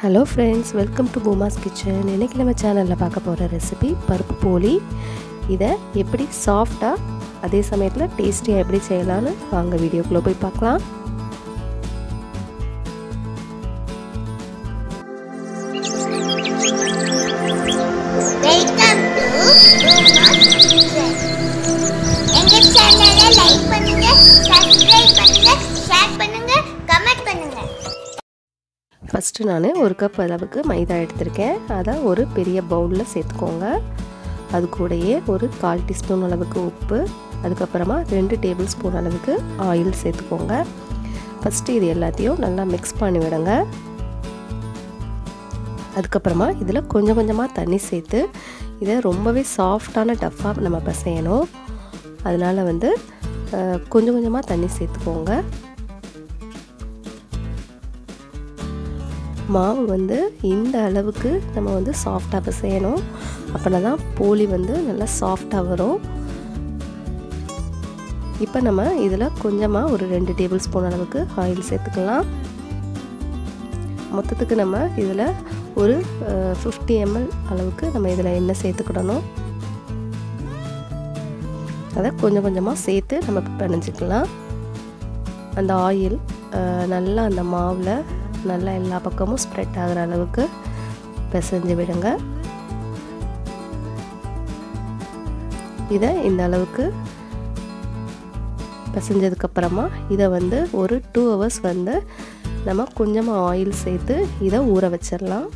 hello friends welcome to Bhooma's kitchen இன்றைக்கி நம்ம சேனலில் பார்க்க போகிற ரெசிபி பருப்பு போலி இதை எப்படி சாஃப்டாக அதே சமயத்தில் டேஸ்டியாக எப்படி செய்யலான்னு வாங்க வீடியோக்குள்ளே போய் பார்க்கலாம் வெல்கம் டு பூமாஸ் கிச்சன் எங்க சேனலை லைக் பண்ணுங்க சப்ஸ்கிரைப் பண்ணுங்க ஷேர் பண்ணுங்க கமெண்ட் பண்ணுங்க ஃபஸ்ட்டு நான் ஒரு கப் அளவுக்கு மைதா எடுத்திருக்கேன் அதை ஒரு பெரிய பவுலில் சேர்த்துக்கோங்க அது கூடயே ஒரு கால் டீஸ்பூன் அளவுக்கு உப்பு அதுக்கப்புறமா ரெண்டு டேபிள் ஸ்பூன் அளவுக்கு ஆயில் சேர்த்துக்கோங்க ஃபஸ்ட்டு இது எல்லாத்தையும் நல்லா மிக்ஸ் பண்ணி விடுங்க அதுக்கப்புறமா இதில் கொஞ்சம் கொஞ்சமாக தண்ணி சேர்த்து இதை ரொம்பவே சாஃப்டான டஃப்பாக நம்ம பிசையணும் அதனால் வந்து கொஞ்சம் கொஞ்சமாக தண்ணி சேர்த்துக்கோங்க மாவு வந்து இந்த அளவுக்கு நம்ம வந்து சாஃப்டாக பிசையணும் அப்படின்னா தான் போலி வந்து நல்லா சாஃப்டாக வரும் இப்போ நம்ம இதில் கொஞ்சமாக ஒரு ரெண்டு டேபிள் ஸ்பூன் அளவுக்கு ஆயில் சேர்த்துக்கலாம் மொத்தத்துக்கு நம்ம இதில் ஒரு ஃபிஃப்டி எம்எல் அளவுக்கு நம்ம இதில் எண்ணெய் சேர்த்துக்கிடணும் அதை கொஞ்சம் கொஞ்சமாக சேர்த்து நம்ம பிணைஞ்சிக்கலாம் அந்த ஆயில் நல்லா அந்த மாவில் நல்லா எல்லா பக்கமும் ஸ்ப்ரெட் ஆகிற அளவுக்கு பிசைஞ்சு விடுங்க இதை இந்த அளவுக்கு பிசைஞ்சதுக்கப்புறமா இதை வந்து ஒரு டூ ஹவர்ஸ் வந்து நம்ம கொஞ்சமாக ஆயில் சேர்த்து இதை ஊற வச்சிடலாம்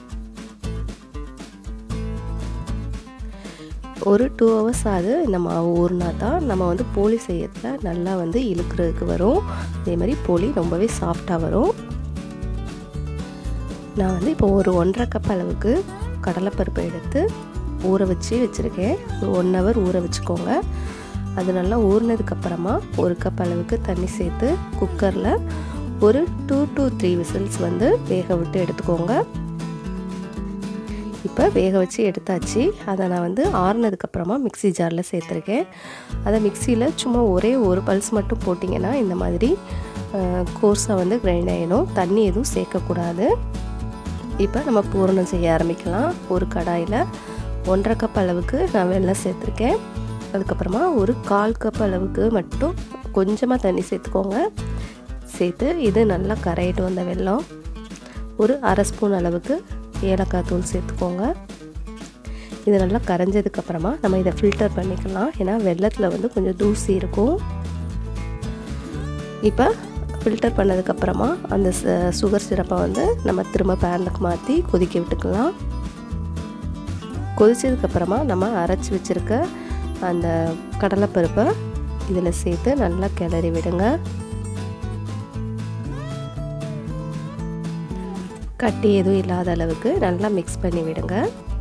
ஒரு டூ ஹவர்ஸ் ஆகுது இந்த மாவு ஊறினா தான் நம்ம வந்து போலி செய்யறதுல நல்லா வந்து இழுக்கிறதுக்கு வரும் அதே மாதிரி போலி ரொம்பவே சாஃப்டாக வரும் நான் வந்து இப்போ ஒரு ஒன்றரை கப் அளவுக்கு கடலைப்பருப்பை எடுத்து ஊற வச்சு வச்சுருக்கேன் ஒரு ஒன் ஹவர் ஊற வச்சுக்கோங்க அது நல்லா ஊறினதுக்கப்புறமா ஒரு கப் அளவுக்கு தண்ணி சேர்த்து குக்கரில் ஒரு டூ டு த்ரீ விசில்ஸ் வந்து வேக விட்டு எடுத்துக்கோங்க இப்போ வேக வச்சு எடுத்தாச்சு அதை நான் வந்து ஆறுனதுக்கப்புறமா மிக்சி ஜாரில் சேர்த்துருக்கேன் அதை மிக்சியில் சும்மா ஒரே ஒரு பல்ஸ் மட்டும் போட்டிங்கன்னா இந்த மாதிரி கோர்ஸாக வந்து கிரைண்ட் ஆகிடும் தண்ணி எதுவும் சேர்க்கக்கூடாது இப்போ நம்ம பூரணம் செய்ய ஆரம்பிக்கலாம் ஒரு கடாயில் ஒன்றரை கப் அளவுக்கு நான் வெள்ளம் சேர்த்துருக்கேன் அதுக்கப்புறமா ஒரு கால் கப் அளவுக்கு மட்டும் கொஞ்சமாக தண்ணி சேர்த்துக்கோங்க சேர்த்து இது நல்லா கரையிட்டு வந்த வெல்லம் ஒரு அரை ஸ்பூன் அளவுக்கு ஏலக்காய் தூள் சேர்த்துக்கோங்க இது நல்லா கரைஞ்சதுக்கப்புறமா நம்ம இதை ஃபில்டர் பண்ணிக்கலாம் ஏன்னா வெள்ளத்தில் வந்து கொஞ்சம் தூசி இருக்கும் இப்போ ஃபில்டர் பண்ணதுக்கப்புறமா அந்த சுகர் சிரப்பை வந்து நம்ம திரும்ப பேனுக்கு மாற்றி கொதிக்க விட்டுக்கலாம் கொதிச்சதுக்கப்புறமா நம்ம அரைச்சி வச்சுருக்க அந்த கடலைப்பருப்பை இதில் சேர்த்து நல்லா கிளறி விடுங்க கட்டி எதுவும் இல்லாத அளவுக்கு நல்லா மிக்ஸ் பண்ணி விடுங்க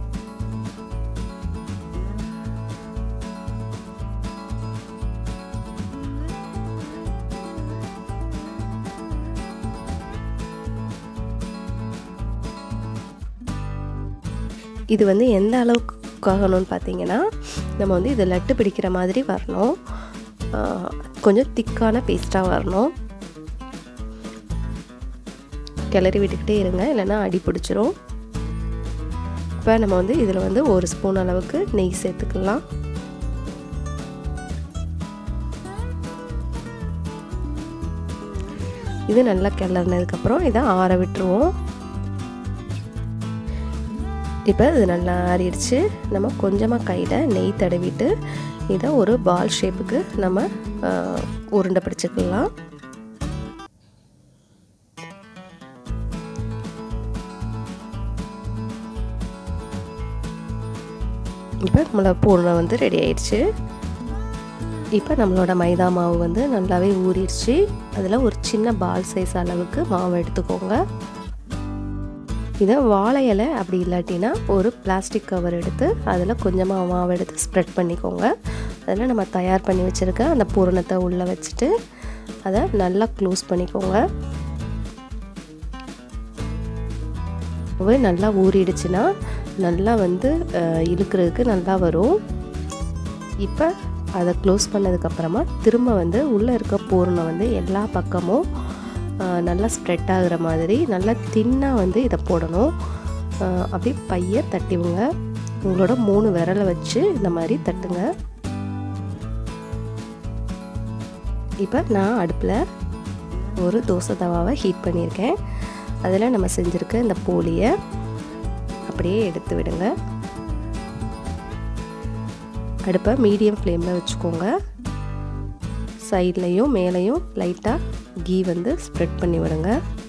இது வந்து எந்த அளவுக்கு ஆகணும்னு பார்த்தீங்கன்னா நம்ம வந்து இதை லட்டு பிடிக்கிற மாதிரி வரணும் கொஞ்சம் திக்கான பேஸ்ட்டாக வரணும் கிளறி விட்டுக்கிட்டே இருங்க இல்லைன்னா அடி பிடிச்சிரும் இப்போ நம்ம வந்து இதில் வந்து ஒரு ஸ்பூன் அளவுக்கு நெய் சேர்த்துக்கலாம் இது நல்லா கிளறினதுக்கப்புறம் இதை ஆற விட்டுருவோம் இப்போ இது நல்லா ஆறிடுச்சு நம்ம கொஞ்சமாக கையில் நெய் தடவிட்டு இதை ஒரு பால் ஷேப்புக்கு நம்ம உருண்டை பிடிச்சிக்கலாம் இப்போ நம்மளோட பூர்ணம் வந்து ரெடி ஆயிடுச்சு இப்போ நம்மளோட மைதா மாவு வந்து நல்லாவே ஊறிடுச்சு அதில் ஒரு சின்ன பால் சைஸ் அளவுக்கு மாவு எடுத்துக்கோங்க இதை வாழை இலை அப்படி இல்லாட்டினா ஒரு பிளாஸ்டிக் கவர் எடுத்து அதில் கொஞ்சமாக மாவு எடுத்து ஸ்ப்ரெட் பண்ணிக்கோங்க அதில் நம்ம தயார் பண்ணி வச்சுருக்க அந்த பூரணத்தை உள்ளே வச்சுட்டு அதை நல்லா க்ளோஸ் பண்ணிக்கோங்க நல்லா ஊறிடுச்சுன்னா நல்லா வந்து இழுக்கிறதுக்கு நல்லா வரும் இப்போ அதை க்ளோஸ் பண்ணதுக்கப்புறமா திரும்ப வந்து உள்ளே இருக்க பூரணம் வந்து எல்லா பக்கமும் நல்லா ஸ்ப்ரெட் ஆகுற மாதிரி நல்லா தின்னாக வந்து இதை போடணும் அப்படியே பைய தட்டிவுங்க உங்களோட மூணு விரலை வச்சு இந்த மாதிரி தட்டுங்க இப்போ நான் அடுப்பில் ஒரு தோசை தவாவை ஹீட் பண்ணியிருக்கேன் அதில் நம்ம செஞ்சுருக்க இந்த போலியை அப்படியே எடுத்து விடுங்க அடுப்பை மீடியம் ஃப்ளேமில் வச்சுக்கோங்க சைட்லேயும் மேலேயும் லைட்டாக கீ வந்து ஸ்ப்ரெட் பண்ணி விடுங்க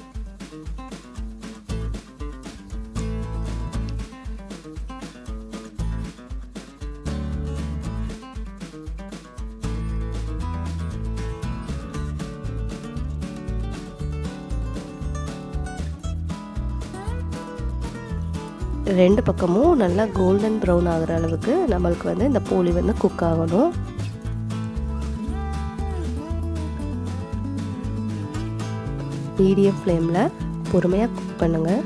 ரெண்டு பக்கமும் நல்லா கோல்டன் ப்ரௌன் ஆகிற அளவுக்கு நம்மளுக்கு வந்து இந்த போலி வந்து குக் ஆகணும் மீடியம் ஃப்ளேமில் பொறுமையாக குக் பண்ணுங்கள்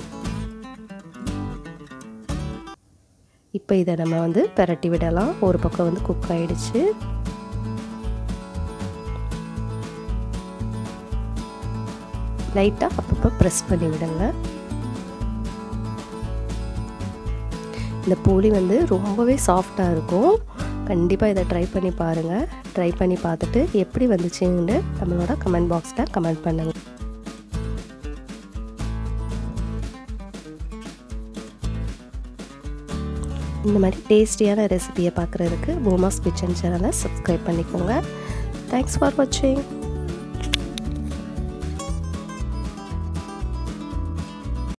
இப்போ இதை நம்ம வந்து பெரட்டி விடலாம் ஒரு பக்கம் வந்து குக் ஆகிடுச்சு லைட்டாக அப்பப்போ ப்ரெஸ் பண்ணி விடுங்க இந்த போலி வந்து ரொம்பவே சாஃப்டாக இருக்கும் கண்டிப்பாக இதை ட்ரை பண்ணி பாருங்கள் ட்ரை பண்ணி பார்த்துட்டு எப்படி வந்துச்சுன்னு நம்மளோட கமெண்ட் பாக்ஸில் கமெண்ட் பண்ணுங்கள் இந்த மாதிரி டேஸ்டியான ரெசிபியை பார்க்குறதுக்கு பூமாஸ் கிச்சன் சேனலை சப்ஸ்கிரைப் பண்ணிக்கோங்க தேங்க்ஸ் ஃபார் வாட்சிங்